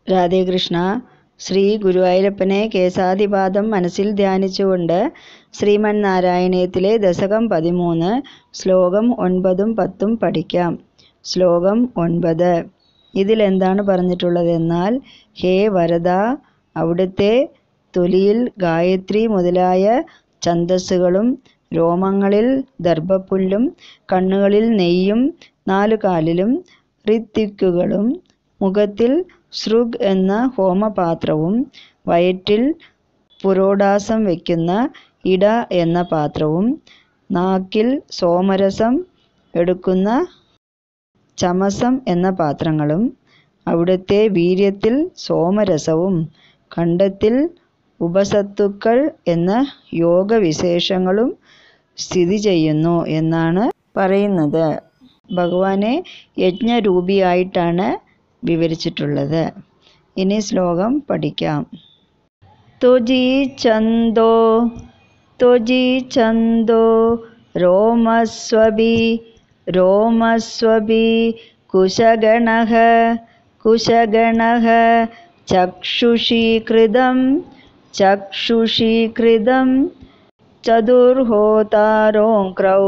രാധേകൃഷ്ണ ശ്രീ ഗുരുവായൂരപ്പനെ കേശാദിപാദം മനസ്സിൽ ധ്യാനിച്ചുകൊണ്ട് ശ്രീമൻ നാരായണീയത്തിലെ ദശകം പതിമൂന്ന് ശ്ലോകം ഒൻപതും പത്തും പഠിക്കാം ശ്ലോകം ഒൻപത് ഇതിലെന്താണ് പറഞ്ഞിട്ടുള്ളതെന്നാൽ ഹേ വരദ അവിടുത്തെ തൊലിയിൽ ഗായത്രി മുതലായ ഛന്ദസ്സുകളും രോമങ്ങളിൽ ദർഭപ്പുല്ലും കണ്ണുകളിൽ നെയ്യും നാലു കാലിലും ഋത്വിക്കുകളും മുഖത്തിൽ സൃഗ് എന്ന ഹോമപാത്രവും വയറ്റിൽ പുരോടാസം വയ്ക്കുന്ന ഇട എന്ന പാത്രവും നാക്കിൽ സോമരസം എടുക്കുന്ന ചമസം എന്ന പാത്രങ്ങളും അവിടുത്തെ വീര്യത്തിൽ സോമരസവും ഖണ്ഡത്തിൽ ഉപസത്തുക്കൾ എന്ന യോഗവിശേഷങ്ങളും സ്ഥിതി ചെയ്യുന്നു എന്നാണ് പറയുന്നത് ഭഗവാനെ യജ്ഞരൂപിയായിട്ടാണ് വിവരിച്ചിട്ടുള്ളത് ഇനി ശ്ലോകം പഠിക്കാം തുജി ചന്ദോ തുജി ചന്ദോ രോമസ്വബി രോമസ്വബി കുശഗണഃ കുശഗണഃ ചക്ഷുഷീകൃതം ചക്ഷുഷീകൃതം ചതുർഹോതാരോക്രൗ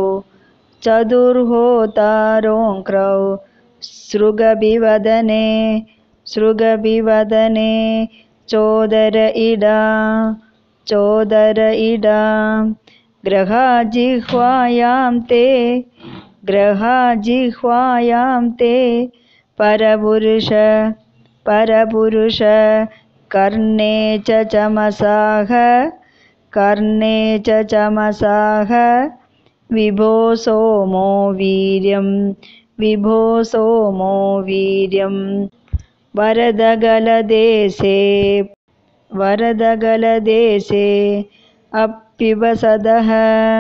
ചതുർഹോതാരോക്രൗ സൃഗഭിവദനെ സൃഗഭിവദനെ ചോദര ഇട ചോദര ഇട ഗ്രഹാജിഹ്വായാം തേ ഗ്രഹാജിഹ്വായാം തേ പരപുരുഷ പരപുരുഷ കർണേ ച ചമസാഹ കർണേ ച ചമസാഹ വിഭോ സോമോ വീര്യം വിഭോ സോമോ വീര്യം വരദഗലദേശേ വരദഗലദേശേ അപ്യുപസദഃ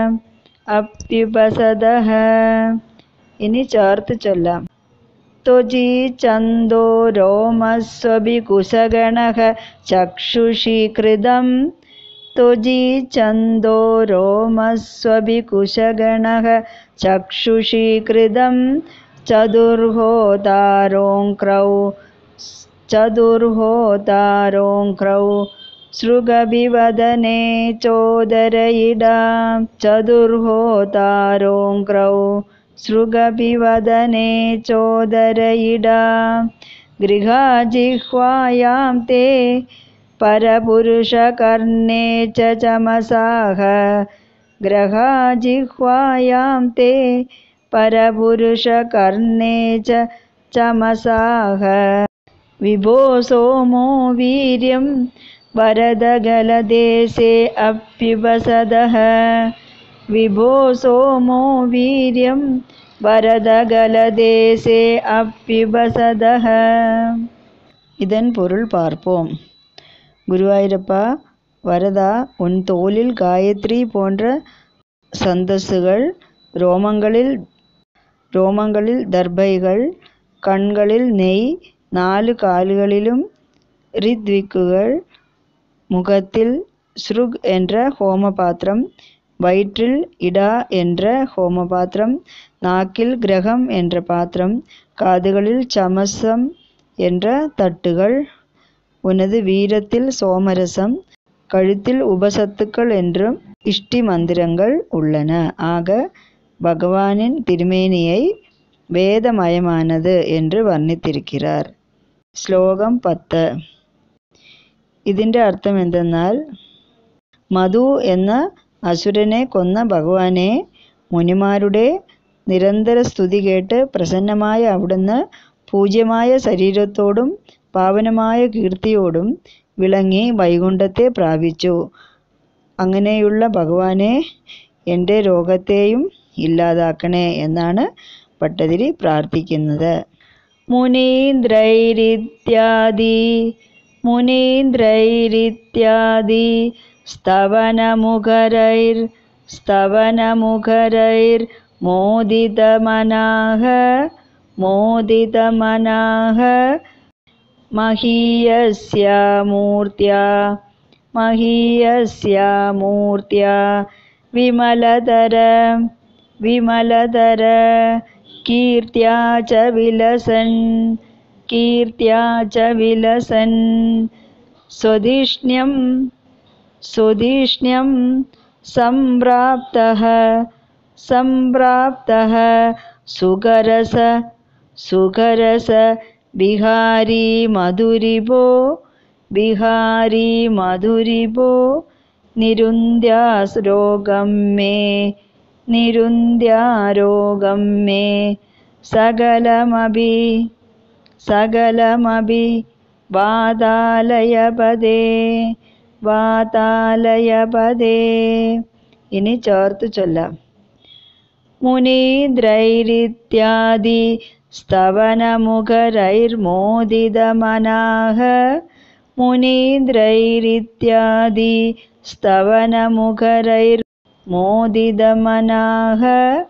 അപ്യുപസദഃ ഇനി ചേർത്ത് ചൊല്ലാം ത്വജി ചന്ദോ രോമസ്വഭികുശഗണഃ ചക്ഷുഷീകൃതം ത്വജി ചന്ദോ രോമസ്വഭികുശഗണഃ ചക്ഷുഷീകൃതം ചതുർഹോതാരോക്രൗ ചതുർഹോതാരോക്രൗ സൃഗഭിവദനെ ചോദരയിട ചതുർഹോതാരോക്രൗ സൃഗഭിവദനെ ചോദരയിട ഗൃഹാജിഹ്വായാം തേ പരപുരുഷകർണേ ച ചമസാഹ ഗ്രഹാജിഹ്വായാം തേ പരപുരുഷകർണേ ച ചമസാഹ വിഭോ സോമോ വീര്യം വരദഗലദേശേ അപ്യുപസദഃ വിഭോ സോമോ വീര്യം வரதகலதேசே அப்பிபசதக இதன் பொருள் பார்ப்போம் குருவாயூரப்பா வரதா உன் தோலில் காயத்ரி போன்ற சந்தஸ்ஸுகள் ரோமங்களில் ரோமங்களில் தர்பைகள் கண்களில் நெய் நாலு கால்களிலும் ரித்விக்குகள் முகத்தில் ஸ்ருக் என்ற ஹோமபாத்திரம் வயிற்றில் இடா என்ற ஹோமபாத்திரம் நாக்கில் கிரகம் என்ற பாத்திரம் காதுகளில் சமசம் என்ற தட்டுகள் உனது வீரத்தில் சோமரசம் கழுத்தில் உபசத்துக்கள் என்றும் இஷ்டி மந்திரங்கள் உள்ளன ஆக பகவானின் திருமேனியை வேதமயமானது என்று വർണ്ണിത്തിരിக்கிறார் ശ്ലോകം പത്ത് ഇതിൻ്റെ അർത്ഥം എന്തെന്നാൽ മധു എന്ന അസുരനെ കൊന്ന ഭഗവാനെ മുനിമാരുടെ നിരന്തര സ്തുതി കേട്ട് പ്രസന്നമായ അവിടുന്ന് പൂജ്യമായ ശരീരത്തോടും പാവനമായ കീർത്തിയോടും വിളങ്ങി വൈകുണ്ഠത്തെ പ്രാപിച്ചു അങ്ങനെയുള്ള ഭഗവാനെ എൻ്റെ രോഗത്തെയും ഇല്ലാതാക്കണേ എന്നാണ് പട്ടതിരി പ്രാർത്ഥിക്കുന്നത് മുനീന്ദ്രൈരിത്യാദി മുനീന്ദ്രൈരിത്യാദി സ്തവനമുഖരൈർ സ്തവനമുഖരൈർ മോദിതമനാഹ മോദിതമനാഹ മഹീയസ്യ മൂർത്തിയ മഹീയസ്യ മൂർത്തിയ വിമലതര വിമലതര കീർത്തിയാ ച വിലസൻ कीर्त्या च विलसन् स्वधिष्ण्यं स्वधिष्ण्यं सम्प्राप्तः सम्प्राप्तः सुकरस सुकरस बिहारी मधुरिभो बिहारी मधुरिभो निरुन्द्यारोगं मे निरुन्द्यारोगं मे सकलमपि सकलमपि വാതാലയപദേ വാതാലയപദേ ഇനി ചേർത്ത് ചൊല്ലാം മുനീന്ദ്രൈരിത്യാദി സ്തവനമുഖരൈർമോദിതമനാഹ മുനീന്ദ്രൈരിത്യാദി സ്തവനമുഖരൈർമോദിതമനാഹ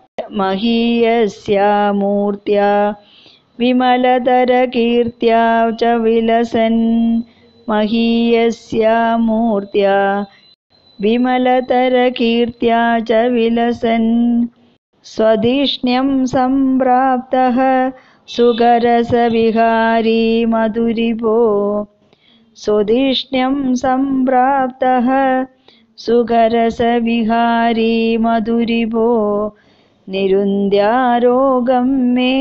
മഹീയസ്യാമൂർत्या विमलतरकीर्त्या च विलसन् महीयस्या मूर्त्या विमलतरकीर्त्या च विलसन् स्वधिष्ण्यं सम्प्राप्तः सुकरसविहारी मधुरिभो स्वधिष्ण्यं सम्प्राप्तः सुकरसविहारी मधुरिभो निरुन्द्यारोगं मे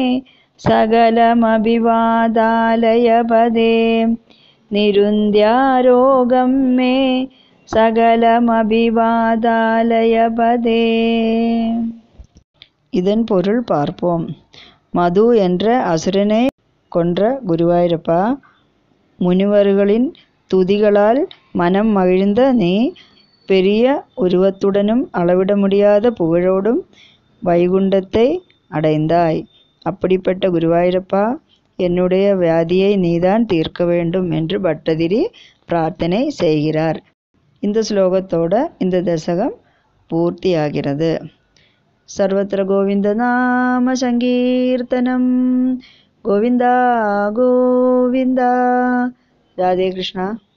सकलमभिवादालयपदे निरुन्द्यारोगं मे சகலமபிவாதாலயபதே இதன் பொருள் பார்ப்போம் மது என்ற அசுரனை கொன்ற குருவாயூரப்பா முனிவர்களின் துதிகளால் மனம் மகிழ்ந்த நீ பெரிய உருவத்துடனும் அளவிட முடியாத புகழோடும் வைகுண்டத்தை அடைந்தாய் அப்படிப்பட்ட குருவாயூரப்பா என்னுடைய வியாதியை நீதான் தீர்க்க வேண்டும் என்று பட்டதிரி பிரார்த்தனை செய்கிறார் இந்த ஸ்லோகத்தோட இந்த தசகம் பூர்த்தியாகிறது சர்வத்திர கோவிந்த நாம சங்கீர்த்தனம் கோவிந்தா கோவிந்தா ராதே கிருஷ்ணா